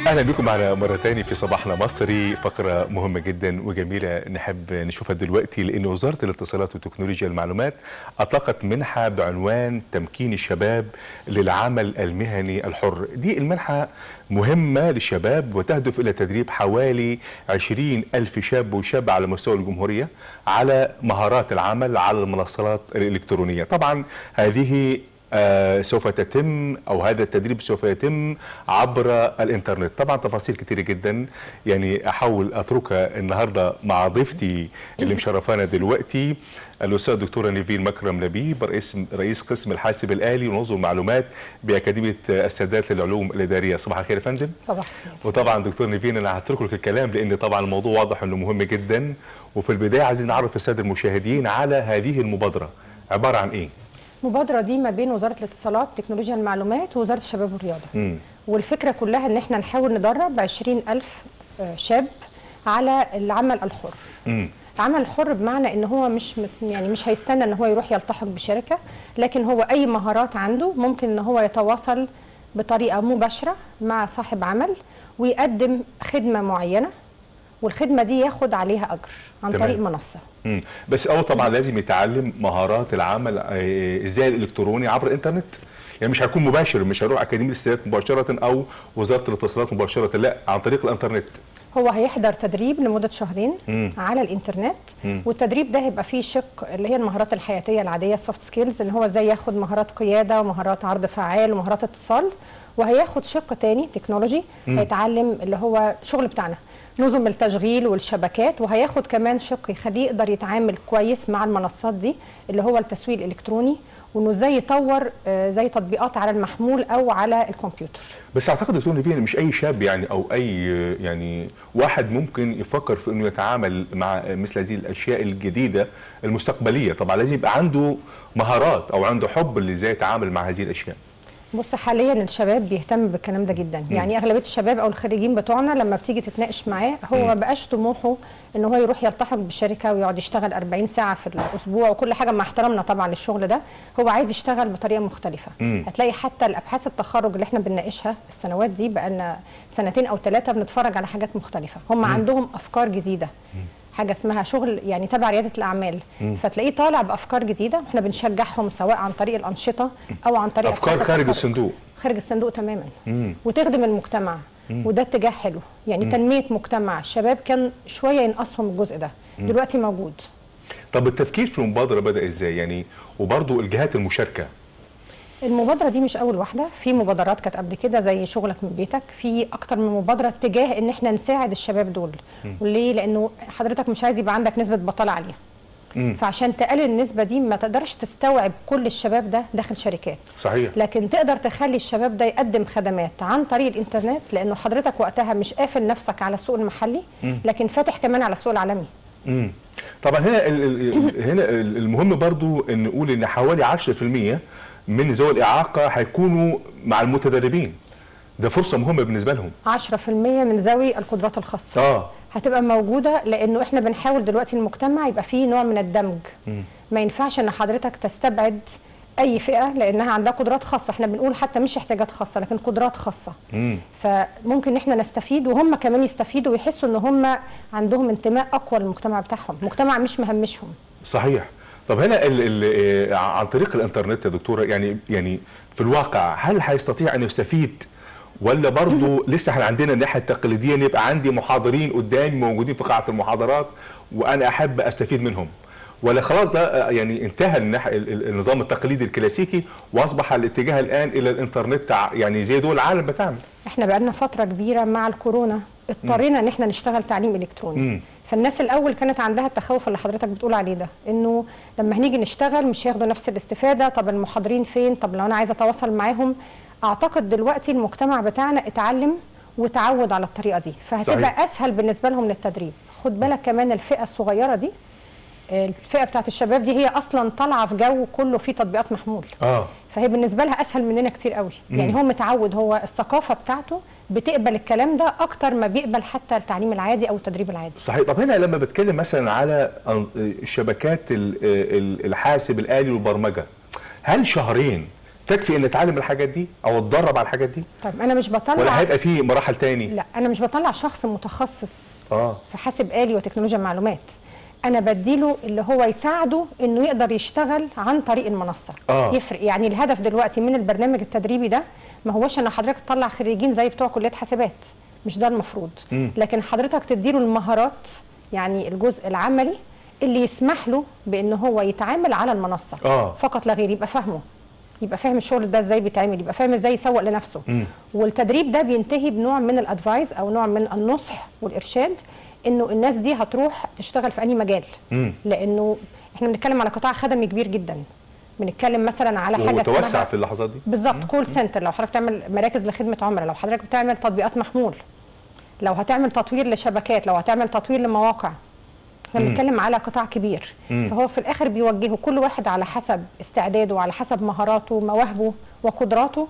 اهلا بكم معنا مره تاني في صباحنا مصري فقره مهمه جدا وجميله نحب نشوفها دلوقتي لان وزاره الاتصالات وتكنولوجيا المعلومات اطلقت منحه بعنوان تمكين الشباب للعمل المهني الحر دي المنحه مهمه للشباب وتهدف الى تدريب حوالي 20 الف شاب وشابه على مستوى الجمهوريه على مهارات العمل على المنصات الالكترونيه طبعا هذه آه سوف تتم او هذا التدريب سوف يتم عبر الانترنت طبعا تفاصيل كثيره جدا يعني احاول اتركها النهارده مع ضيفتي اللي مشرفانا دلوقتي الاستاذ الدكتوره نيفين مكرم لبيب رئيس رئيس قسم الحاسب الالي ونظم المعلومات باكاديميه السادات للعلوم الاداريه صباح الخير يا فندم صباح وطبعا دكتور نيفين انا هترك لك الكلام لان طبعا الموضوع واضح انه مهم جدا وفي البدايه عايزين نعرف الساده المشاهدين على هذه المبادره عباره عن ايه المبادرة دي ما بين وزارة الاتصالات تكنولوجيا المعلومات ووزارة الشباب والرياضة مم. والفكرة كلها ان احنا نحاول ندرب 20 ألف آه، شاب على العمل الحر مم. العمل الحر بمعنى ان هو مش مت- يعني مش هيستنى ان هو يروح يلتحق بشركة لكن هو اي مهارات عنده ممكن ان هو يتواصل بطريقة مباشرة مع صاحب عمل ويقدم خدمة معينة والخدمة دي ياخد عليها أجر عن تمام. طريق منصة مم. بس اول طبعا لازم يتعلم مهارات العمل آه، ازاي الالكتروني عبر الانترنت يعني مش هيكون مباشر مش هيروح اكاديميه السادات مباشره او وزاره الاتصالات مباشره لا عن طريق الانترنت هو هيحضر تدريب لمدة شهرين مم. على الانترنت مم. والتدريب ده هيبقى فيه شق اللي هي المهارات الحياتية العادية السوفت سكيلز ان هو ازاي ياخد مهارات قيادة ومهارات عرض فعال ومهارات اتصال وهياخد شق تاني تكنولوجي هيتعلم اللي هو الشغل بتاعنا نظم التشغيل والشبكات وهياخد كمان شق يخليه يقدر يتعامل كويس مع المنصات دي اللي هو التسويق الالكتروني وانه ازاي يطور آه، زي تطبيقات على المحمول او على الكمبيوتر بس اعتقد دكتور نيفين مش اي شاب يعني او اي آه، يعني واحد ممكن يفكر في انه يتعامل مع مثل هذه الاشياء الجديده المستقبليه طبعا لازم يبقى عنده مهارات او عنده حب اللي ازاي يتعامل مع هذه الاشياء بص حاليا الشباب بيهتم بالكلام ده جدا يعني اغلبيه الشباب او الخريجين بتوعنا لما بتيجي تتناقش معاه هو ما بقاش طموحه ان هو يروح يلتحق بشركه ويقعد يشتغل 40 ساعه في الاسبوع وكل حاجه مع احترامنا طبعا للشغل ده هو عايز يشتغل بطريقه مختلفه مم. هتلاقي حتى الابحاث التخرج اللي احنا بنناقشها السنوات دي بقالنا سنتين او ثلاثه بنتفرج على حاجات مختلفه هم عندهم افكار جديده حاجه اسمها شغل يعني تبع رياده الاعمال فتلاقيه طالع بافكار جديده واحنا بنشجعهم سواء عن طريق الانشطه او عن طريق افكار أبحاث خارج التخرج. الصندوق خارج الصندوق تماما مم. وتخدم المجتمع وده اتجاه حلو يعني تنميه مجتمع الشباب كان شويه ينقصهم الجزء ده دلوقتي موجود طب التفكير في المبادره بدا ازاي يعني وبرضه الجهات المشاركه المبادره دي مش اول واحده في مبادرات كانت قبل كده زي شغلك من بيتك في اكتر من مبادره اتجاه ان احنا نساعد الشباب دول وليه لانه حضرتك مش عايز يبقى عندك نسبه بطاله عاليه مم. فعشان تقلل النسبه دي ما تقدرش تستوعب كل الشباب ده داخل شركات صحيح لكن تقدر تخلي الشباب ده يقدم خدمات عن طريق الانترنت لانه حضرتك وقتها مش قافل نفسك على السوق المحلي لكن فاتح كمان على السوق العالمي مم. طبعا هنا ال- ال- هنا ال- المهم برضو ان نقول ان حوالي 10% من ذوي الاعاقه هيكونوا مع المتدربين ده فرصه مهمه بالنسبه لهم 10% من ذوي القدرات الخاصه اه هتبقى موجوده لانه احنا بنحاول دلوقتي المجتمع يبقى فيه نوع من الدمج ما ينفعش ان حضرتك تستبعد اي فئه لانها عندها قدرات خاصه احنا بنقول حتى مش احتياجات خاصه لكن قدرات خاصه مم. فممكن احنا نستفيد وهم كمان يستفيدوا ويحسوا ان هم عندهم انتماء اقوى للمجتمع بتاعهم مجتمع مش مهمشهم صحيح طب هنا ال ال آه، عن طريق الانترنت يا دكتوره يعني يعني في الواقع هل هيستطيع ان يستفيد ولا برضه لسه احنا عندنا الناحيه التقليديه ان يبقى عندي محاضرين قدامي موجودين في قاعه المحاضرات وانا احب استفيد منهم ولا خلاص ده آه، يعني انتهى النح- ال- ال- النظام التقليدي الكلاسيكي واصبح الاتجاه الان الى الانترنت ع- يعني زي دول العالم بتعمل احنا بقالنا فتره كبيره مع الكورونا اضطرينا ان احنا نشتغل تعليم الكتروني مم. فالناس الاول كانت عندها التخوف اللي حضرتك بتقول عليه ده انه لما هنيجي نشتغل مش هياخدوا نفس الاستفاده طب المحاضرين فين طب لو انا عايزه اتواصل معاهم اعتقد دلوقتي المجتمع بتاعنا اتعلم وتعود على الطريقه دي فهتبقى صحيح. اسهل بالنسبه لهم للتدريب خد بالك كمان الفئه الصغيره دي الفئه بتاعت الشباب دي هي اصلا طالعه في جو كله فيه تطبيقات محمول اه فهي بالنسبه لها اسهل مننا كتير قوي يعني هو متعود هو الثقافه بتاعته بتقبل الكلام ده اكتر ما بيقبل حتى التعليم العادي او التدريب العادي صحيح طب هنا لما بتكلم مثلا على أن- شبكات ال- ال- الحاسب الآلي والبرمجة هل شهرين تكفي ان اتعلم الحاجات دي او اتدرب على الحاجات دي طيب انا مش ولا بطلع هيبقى في مراحل تاني لا انا مش بطلع شخص متخصص اه في حاسب آلي وتكنولوجيا معلومات انا بديله اللي هو يساعده انه يقدر يشتغل عن طريق المنصه آه. يفرق يعني الهدف دلوقتي من البرنامج التدريبي ده ما هوش ان حضرتك تطلع خريجين زي بتوع كليه حاسبات مش ده المفروض مم. لكن حضرتك تديله المهارات يعني الجزء العملي اللي يسمح له بان هو يتعامل على المنصه آه. فقط لا غير يبقى فاهمه يبقى فاهم الشغل ده ازاي بيتعمل يبقى فاهم ازاي يسوق لنفسه مم. والتدريب ده بينتهي بنوع من الادفايس او نوع من النصح والارشاد انه الناس دي هتروح تشتغل في اي مجال مم. لانه احنا بنتكلم على قطاع خدمي كبير جدا بنتكلم مثلا على حاجه ومتوسع اسمها- في اللحظات دي بالظبط كول سنتر لو حضرتك تعمل مراكز لخدمه عملاء لو حضرتك بتعمل تطبيقات محمول لو هتعمل تطوير لشبكات لو هتعمل تطوير لمواقع احنا مم. بنتكلم على قطاع كبير مم. فهو في الاخر بيوجهه كل واحد على حسب استعداده وعلى حسب مهاراته مواهبه وقدراته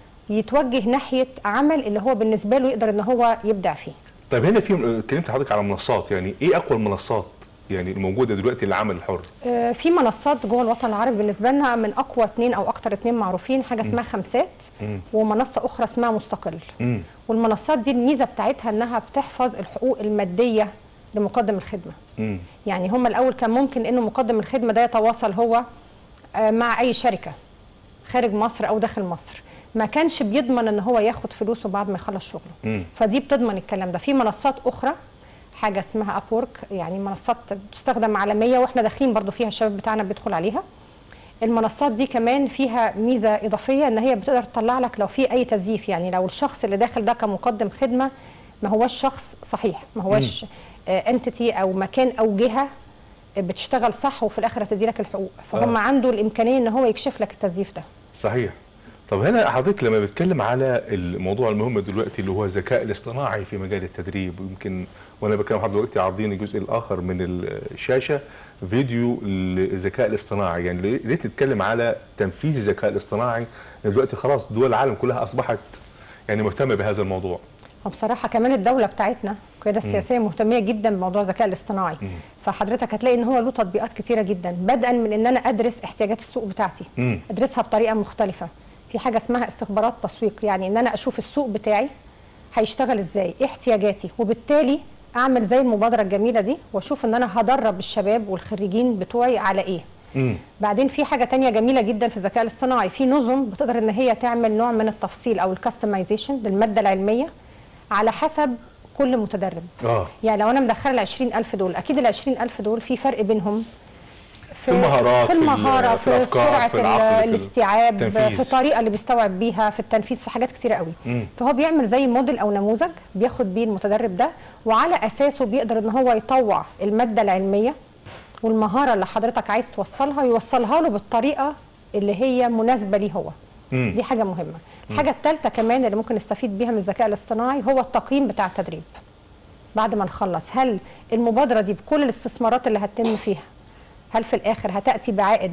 يتوجه ناحيه عمل اللي هو بالنسبه له يقدر ان هو يبدع فيه طيب هنا في اتكلمت حضرتك على منصات يعني ايه اقوى المنصات يعني الموجوده دلوقتي للعمل الحر آه، في منصات جوه الوطن العربي بالنسبه لنا من اقوى اثنين او اكتر اثنين معروفين حاجه اسمها خمسات مم. ومنصه اخرى اسمها مستقل امم والمنصات دي الميزه بتاعتها انها بتحفظ الحقوق الماديه لمقدم الخدمه امم يعني هم الاول كان ممكن انه مقدم الخدمه ده يتواصل هو آه، مع اي شركه خارج مصر او داخل مصر ما كانش بيضمن ان هو ياخد فلوسه بعد ما يخلص شغله مم. فدي بتضمن الكلام ده في منصات اخرى حاجه اسمها ابورك يعني منصات بتستخدم عالميه واحنا داخلين برضو فيها الشباب بتاعنا بيدخل عليها المنصات دي كمان فيها ميزه اضافيه ان هي بتقدر تطلع لك لو في اي تزييف يعني لو الشخص اللي داخل ده كمقدم خدمه ما هوش شخص صحيح ما هوش انتيتي او مكان او جهه بتشتغل صح وفي الاخر هتدي لك الحقوق فهم آه. عنده الامكانيه ان هو يكشف لك التزييف ده صحيح طب هنا حضرتك لما بتكلم على الموضوع المهم دلوقتي اللي هو الذكاء الاصطناعي في مجال التدريب يمكن وانا بكلم حضرتك دلوقتي عارضين الجزء الاخر من الشاشه فيديو للذكاء الاصطناعي يعني ليه تتكلم على تنفيذ الذكاء الاصطناعي دلوقتي خلاص دول العالم كلها اصبحت يعني مهتمه بهذا الموضوع وبصراحه كمان الدوله بتاعتنا القياده السياسيه مهتميه جدا بموضوع الذكاء الاصطناعي فحضرتك هتلاقي ان هو له تطبيقات كتيره جدا بدءا من ان انا ادرس احتياجات السوق بتاعتي مم. ادرسها بطريقه مختلفه في حاجه اسمها استخبارات تسويق يعني ان انا اشوف السوق بتاعي هيشتغل ازاي ايه احتياجاتي وبالتالي اعمل زي المبادره الجميله دي واشوف ان انا هدرب الشباب والخريجين بتوعي على ايه امم بعدين في حاجه تانية جميله جدا في الذكاء الاصطناعي في نظم بتقدر ان هي تعمل نوع من التفصيل او الكاستمايزيشن للماده العلميه على حسب كل متدرب اه يعني لو انا مدخله ال 20000 دول اكيد ال 20000 دول في فرق بينهم في المهارات، في في ال- المهاره في في, الأفكار، سرعه في العقل، في الاستيعاب التنفيذ. في الطريقه اللي بيستوعب بيها في التنفيذ في حاجات كتيره قوي مم. فهو بيعمل زي موديل او نموذج بياخد بيه المتدرب ده وعلى اساسه بيقدر ان هو يطوع الماده العلميه والمهاره اللي حضرتك عايز توصلها يوصلها له بالطريقه اللي هي مناسبه ليه هو مم. دي حاجه مهمه الحاجه الثالثه كمان اللي ممكن نستفيد بيها من الذكاء الاصطناعي هو التقييم بتاع التدريب بعد ما نخلص هل المبادره دي بكل الاستثمارات اللي هتتم فيها هل في الاخر هتاتي بعائد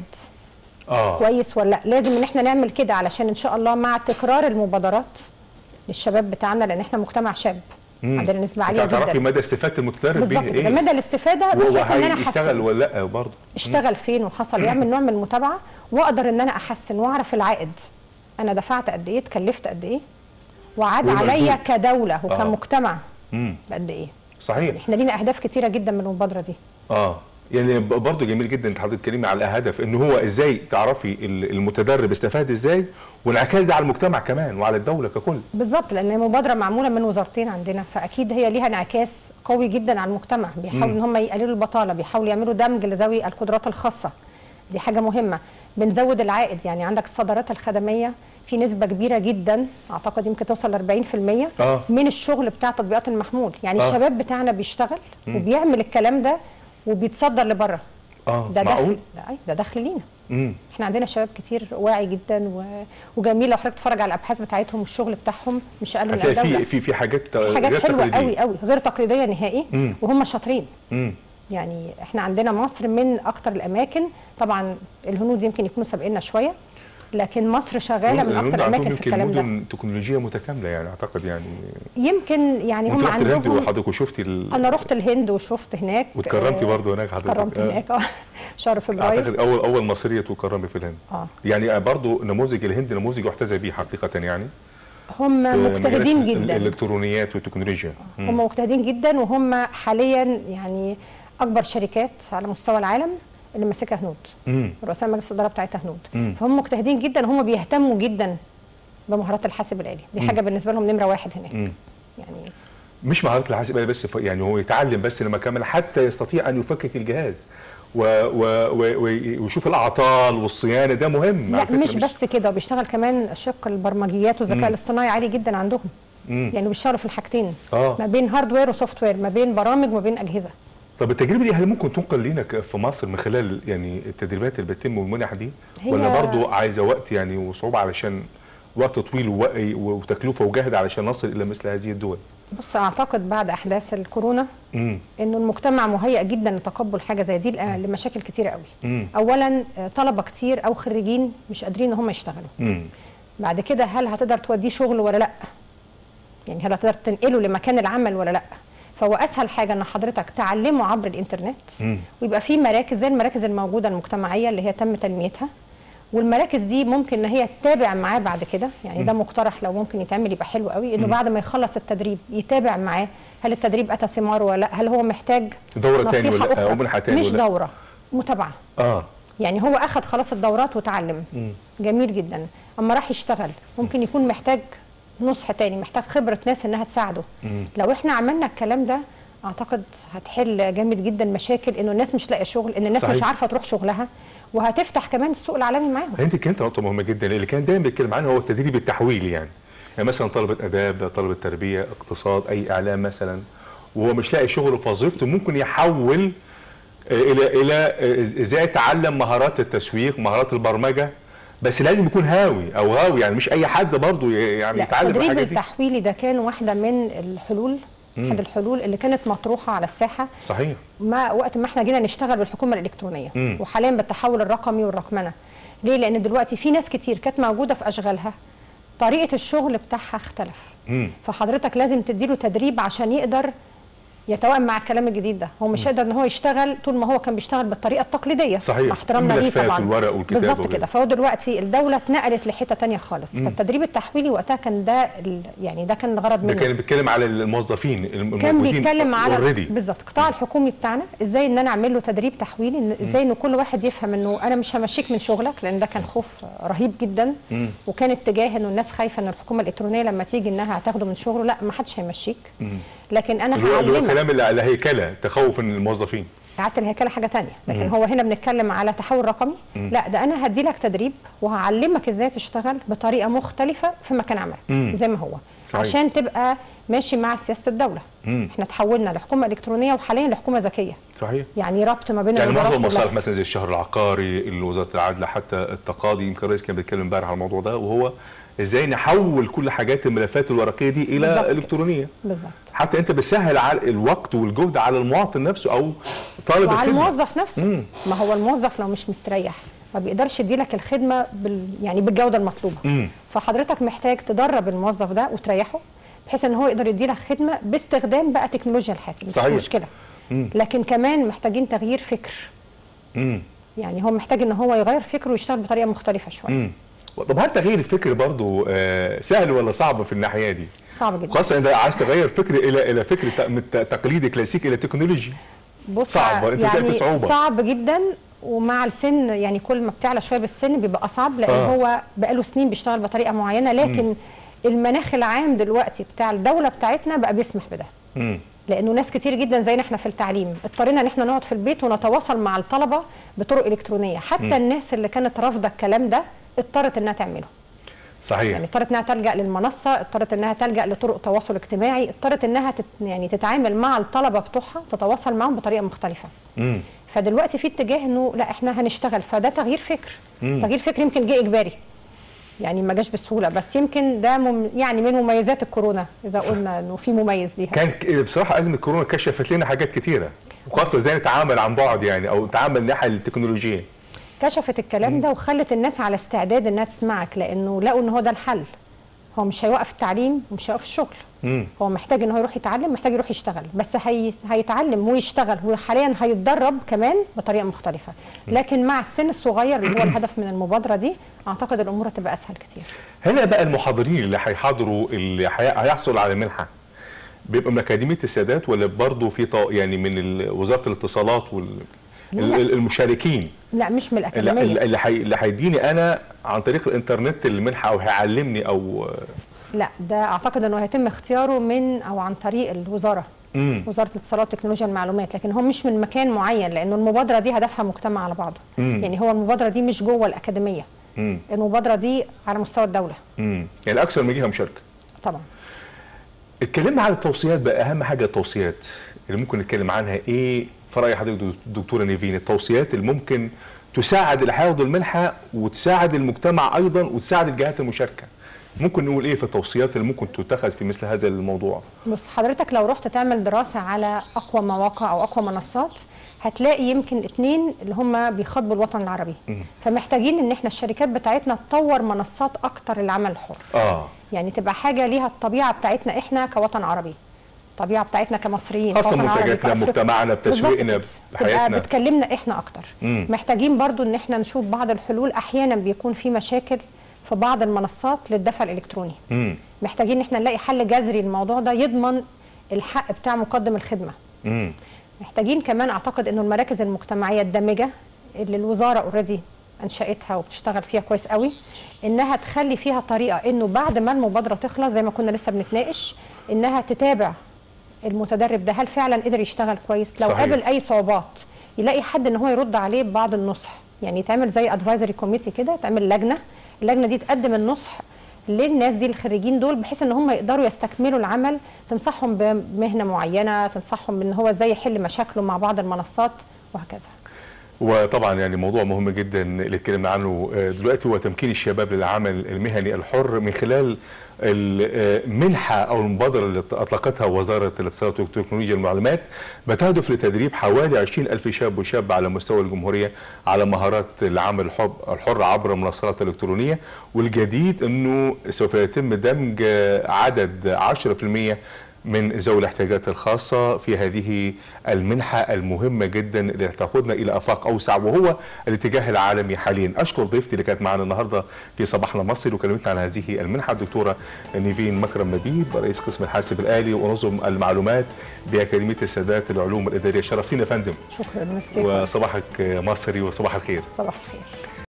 اه كويس ولا لا لازم ان احنا نعمل كده علشان ان شاء الله مع تكرار المبادرات للشباب بتاعنا لان احنا مجتمع شاب مم. عندنا نسبه عاليه انت تعرفي جدا مدى استفاده المتدرب بيه بالظبط كده ايه مدى الاستفاده بحيث ان انا وهيشتغل احسن ولا لا برضه اشتغل فين وحصل يعمل نوع من المتابعه واقدر ان انا احسن واعرف العائد انا دفعت قد ايه اتكلفت قد ايه وعاد والمردود. عليا كدوله وكمجتمع امم بقد ايه صحيح احنا لينا اهداف كتيره جدا من المبادره دي اه يعني ب- برضه جميل جدا انت حضرتك تكلمي على هدف ان هو ازاي تعرفي ال- المتدرب استفاد ازاي وانعكاس ده على المجتمع كمان وعلى الدوله ككل بالظبط لان هي مبادره معموله من وزارتين عندنا فاكيد هي ليها انعكاس قوي جدا على المجتمع بيحاولوا ان هم يقللوا البطاله بيحاولوا يعملوا دمج لذوي القدرات الخاصه دي حاجه مهمه بنزود العائد يعني عندك الصادرات الخدميه في نسبه كبيره جدا اعتقد يمكن توصل ل 40% آه. من الشغل بتاع تطبيقات المحمول يعني آه. الشباب بتاعنا بيشتغل وبيعمل الكلام ده وبيتصدر لبره اه ده معقول دخل ده, أي، ده دخل لينا امم احنا عندنا شباب كتير واعي جدا و... وجميل لو حضرتك تتفرج على الابحاث بتاعتهم والشغل بتاعهم مش اقل من هتلاقي الدوله في في في حاجات في حاجات غير حلوه تقليدية. قوي قوي غير تقليديه نهائي مم. وهم شاطرين امم يعني احنا عندنا مصر من اكتر الاماكن طبعا الهنود يمكن يكونوا سابقنا شويه لكن مصر شغاله من الهنود اكتر عندهم الاماكن في يمكن الكلام ده مدن تكنولوجيه متكامله يعني اعتقد يعني يمكن يعني انت هم رحت الهند عندهم وحضرتك وشفتي ال... انا رحت الهند وشفت هناك واتكرمتي آه، برضه هناك حضرتك كرمت آه. هناك اه شهر فبراير اعتقد اول اول مصريه تكرمي في الهند اه يعني برضه نموذج الهند نموذج يحتذى به حقيقه يعني هم في مجتهدين مجالات جدا الالكترونيات والتكنولوجيا مم. هم مجتهدين جدا وهم حاليا يعني اكبر شركات على مستوى العالم اللي ماسكها هنود مم. رؤساء مجلس الاداره بتاعتها هنود مم. فهم مجتهدين جدا هم بيهتموا جدا بمهارات الحاسب الالي دي حاجه بالنسبه لهم نمره واحد هناك مم. يعني مش مهارات الحاسب آلي بس ف- يعني هو يتعلم بس لما كمل حتى يستطيع ان يفكك الجهاز و و و و- ويشوف الاعطال والصيانه ده مهم على لا فكرة، مش بس كده بيشتغل كمان شق البرمجيات والذكاء الاصطناعي عالي جدا عندهم مم. يعني بيشتغلوا في الحاجتين اه ما بين هاردوير وسوفت وير ما بين برامج وما بين اجهزه طب التجربه دي هل ممكن تنقل لينا ك- في مصر من خلال يعني التدريبات اللي بتتم والمنح دي هي- ولا برضو عايزه وقت يعني وصعوبه علشان وقت طويل ووقي- وتكلفه وجهد علشان نصل الى مثل هذه الدول بص اعتقد بعد احداث الكورونا امم انه المجتمع مهيئ جدا لتقبل حاجه زي دي لأ- لمشاكل كتيره قوي امم اولا آه، طلبه كتير او خريجين مش قادرين ان هم يشتغلوا امم بعد كده هل هتقدر توديه شغل ولا لا يعني هل هتقدر تنقله لمكان العمل ولا لا فهو اسهل حاجه ان حضرتك تعلمه عبر الانترنت امم ويبقى في مراكز زي المراكز الموجوده المجتمعيه اللي هي تم تنميتها والمراكز دي ممكن ان هي تتابع معاه بعد كده يعني ده مقترح لو ممكن يتعمل يبقى حلو قوي انه بعد ما يخلص التدريب يتابع معاه هل التدريب اتى ثمار ولا لا هل هو محتاج دوره تاني نصيحة ولا أخرى؟ او منحه تاني مش ولا دوره متابعه اه يعني هو اخذ خلاص الدورات وتعلم مم. جميل جدا اما راح يشتغل ممكن يكون محتاج نصح تاني محتاج خبره ناس انها تساعده مم. لو احنا عملنا الكلام ده اعتقد هتحل جامد جدا مشاكل انه الناس مش لاقيه شغل ان الناس صحيح. مش عارفه تروح شغلها وهتفتح كمان السوق العالمي معاهم انت كانت نقطه مهمه جدا اللي كان دايما بيتكلم عنها هو التدريب التحويلي يعني يعني مثلا طلبه اداب طلبه تربيه اقتصاد اي اعلام مثلا وهو مش لاقي شغل في وظيفته ممكن يحول آه، الى الى آه، ازاي يتعلم مهارات التسويق مهارات البرمجه بس لازم يكون هاوي او غاوي يعني مش اي حد برضه ي- يعني لا يتعلم التدريب الحاجات دي التحويلي ده كان واحده من الحلول مم. احد الحلول اللي كانت مطروحه على الساحه صحيح ما وقت ما احنا جينا نشتغل بالحكومه الالكترونيه مم. وحاليا بالتحول الرقمي والرقمنه ليه لان دلوقتي في ناس كتير كانت موجوده في اشغالها طريقه الشغل بتاعها اختلف امم فحضرتك لازم تديله تدريب عشان يقدر يتوائم مع الكلام الجديد ده هو مش هيقدر ان هو يشتغل طول ما هو كان بيشتغل بالطريقه التقليديه صحيح. مع احترامنا ليه الملفات طبعا والورق والكتاب بالظبط وغيره. كده فهو دلوقتي الدوله اتنقلت لحته تانية خالص مم. فالتدريب التحويلي وقتها كان ده ال- يعني ده كان الغرض ده منه كان بيتكلم على الموظفين كان الموجودين بيتكلم على already. بالظبط القطاع الحكومي بتاعنا ازاي ان انا اعمل له تدريب تحويلي إن ازاي ان كل واحد يفهم انه انا مش همشيك من شغلك لان ده كان خوف رهيب جدا مم. وكان اتجاه انه الناس خايفه ان الحكومه الالكترونيه لما تيجي انها هتاخده من شغله لا ما حدش هيمشيك مم. لكن انا اللي هو اللي هو هعلمك كلام ال- الهيكله تخوف من الموظفين اعاده الهيكله حاجه تانية لكن هو هنا بنتكلم على تحول رقمي لا ده انا هدي لك تدريب وهعلمك ازاي تشتغل بطريقه مختلفه في مكان عملك مم. زي ما هو صحيح. عشان تبقى ماشي مع سياسه الدوله مم. احنا تحولنا لحكومه الكترونيه وحاليا لحكومه ذكيه صحيح يعني ربط ما بين يعني الوزارات معظم المصالح كلها. مثلا زي الشهر العقاري وزاره العدل حتى التقاضي يمكن الرئيس كان بيتكلم امبارح على الموضوع ده وهو ازاي نحول كل حاجات الملفات الورقيه دي الى بالظبط كده. الكترونيه بالظبط حتى انت بتسهل على الوقت والجهد على المواطن نفسه او طالب وعلى الخدمه الموظف نفسه مم. ما هو الموظف لو مش مستريح ما بيقدرش يديلك الخدمه بال يعني بالجوده المطلوبه مم. فحضرتك محتاج تدرب الموظف ده وتريحه بحيث ان هو يقدر يديلك خدمه باستخدام بقى تكنولوجيا الحاسب مش صحيح. مشكله مم. لكن كمان محتاجين تغيير فكر مم. يعني هو محتاج ان هو يغير فكره ويشتغل بطريقه مختلفه شويه مم. طب هل تغيير الفكر برضو آه، سهل ولا صعب في الناحيه دي؟ صعب جدا خاصه انت عايز تغير فكر الى الى فكر ت- من الت- تقليدي كلاسيكي الى تكنولوجي بص صعب، أنت بتلاقي يعني في صعوبة. صعب جدا ومع السن يعني كل ما بتعلى شويه بالسن بيبقى اصعب لان آه. آه. هو بقاله سنين بيشتغل بطريقه معينه لكن م. المناخ العام دلوقتي بتاع الدوله بتاعتنا بقى بيسمح بده مم. لانه ناس كتير جدا زينا احنا في التعليم اضطرينا ان احنا نقعد في البيت ونتواصل مع الطلبه بطرق الكترونيه حتى م. الناس اللي كانت رافضه الكلام ده اضطرت انها تعمله صحيح يعني اضطرت انها تلجا للمنصه اضطرت انها تلجا لطرق تواصل اجتماعي اضطرت انها تت يعني تتعامل مع الطلبه بتوعها تتواصل معهم بطريقه مختلفه مم. فدلوقتي في اتجاه انه لا احنا هنشتغل فده تغيير فكر مم. تغيير فكر يمكن جه اجباري يعني ما جاش بسهوله بس يمكن ده مم يعني من مميزات الكورونا اذا قلنا انه في مميز ليها كان ك- بصراحه ازمه كورونا كشفت لنا حاجات كتيره وخاصه ازاي نتعامل عن بعد يعني او نتعامل الناحيه التكنولوجيه كشفت الكلام ده وخلت الناس على استعداد انها تسمعك لانه لقوا ان هو ده الحل هو مش هيوقف التعليم ومش هيوقف الشغل مم. هو محتاج ان هو يروح يتعلم محتاج يروح يشتغل بس هي... هيتعلم ويشتغل وحاليا هيتدرب كمان بطريقه مختلفه لكن مع السن الصغير اللي هو الهدف من المبادره دي اعتقد الامور هتبقى اسهل كتير هنا بقى المحاضرين اللي هيحضروا اللي هي- هيحصلوا على منحه بيبقى من اكاديميه السادات ولا برضه في طا- يعني من ال- وزاره الاتصالات وال ال- ال- المشاركين لا مش من اللي الاكاديميه اللي حي- اللي هيديني انا عن طريق الانترنت المنحه او هيعلمني او لا ده اعتقد انه هيتم اختياره من او عن طريق الوزاره امم وزاره الاتصالات وتكنولوجيا المعلومات لكن هو مش من مكان معين لانه المبادره دي هدفها مجتمع على بعضه مم. يعني هو المبادره دي مش جوه الاكاديميه امم المبادره دي على مستوى الدوله امم يعني اكثر من جهه مشاركه طبعا اتكلمنا عن التوصيات بقى اهم حاجه التوصيات اللي ممكن نتكلم عنها ايه في راي حضرتك دكتوره نيفين التوصيات اللي ممكن تساعد اللي هياخدوا المنحه وتساعد المجتمع ايضا وتساعد الجهات المشاركه ممكن نقول ايه في التوصيات اللي ممكن تتخذ في مثل هذا الموضوع بص حضرتك لو رحت تعمل دراسة على أقوى مواقع أو أقوى منصات هتلاقي يمكن اتنين اللي هم بيخاطبوا الوطن العربي فمحتاجين ان احنا الشركات بتاعتنا تطور منصات اكتر للعمل الحر اه يعني تبقى حاجة ليها الطبيعة بتاعتنا احنا كوطن عربي الطبيعة بتاعتنا كمصريين خاصه كوطن عربي، منتجاتنا كأفريقيا. مجتمعنا بتسويقنا بالظبط كده. تبقى بحياتنا بتكلمنا احنا اكتر مم. محتاجين برضو ان احنا نشوف بعض الحلول احيانا بيكون في مشاكل في بعض المنصات للدفع الالكتروني امم محتاجين ان احنا نلاقي حل جذري للموضوع ده يضمن الحق بتاع مقدم الخدمه امم محتاجين كمان اعتقد انه المراكز المجتمعيه الدامجه اللي الوزاره اوريدي انشاتها وبتشتغل فيها كويس قوي انها تخلي فيها طريقه انه بعد ما المبادره تخلص زي ما كنا لسه بنتناقش انها تتابع المتدرب ده هل فعلا قدر يشتغل كويس لو صحيح. قابل اي صعوبات يلاقي حد ان هو يرد عليه ببعض النصح يعني يتعمل زي ادفايزري كوميتي كده تعمل لجنه اللجنه دي تقدم النصح للناس دي الخريجين دول بحيث ان هم يقدروا يستكملوا العمل تنصحهم بمهنه معينه تنصحهم بان هو ازاي يحل مشاكله مع بعض المنصات وهكذا وطبعا يعني موضوع مهم جدا اللي اتكلمنا عنه آه، دلوقتي هو تمكين الشباب للعمل المهني الحر من خلال المنحة أو المبادرة اللي أطلقتها وزارة الاتصالات وتكنولوجيا المعلومات بتهدف لتدريب حوالي 20 ألف شاب وشاب على مستوى الجمهورية على مهارات العمل الحب- الحر عبر المنصات الإلكترونية والجديد أنه سوف يتم دمج عدد 10% من ذوي الاحتياجات الخاصة في هذه المنحة المهمة جدا اللي تأخذنا إلى آفاق أوسع وهو الاتجاه العالمي حاليا أشكر ضيفتي اللي كانت معنا النهاردة في صباحنا مصر وكلمتنا عن هذه المنحة الدكتورة نيفين مكرم نبيل رئيس قسم الحاسب الآلي ونظم المعلومات بأكاديمية السادات للعلوم الإدارية شرفتينا يا فندم شكرا ميرسي وصباحك مصري وصباح الخير صباح الخير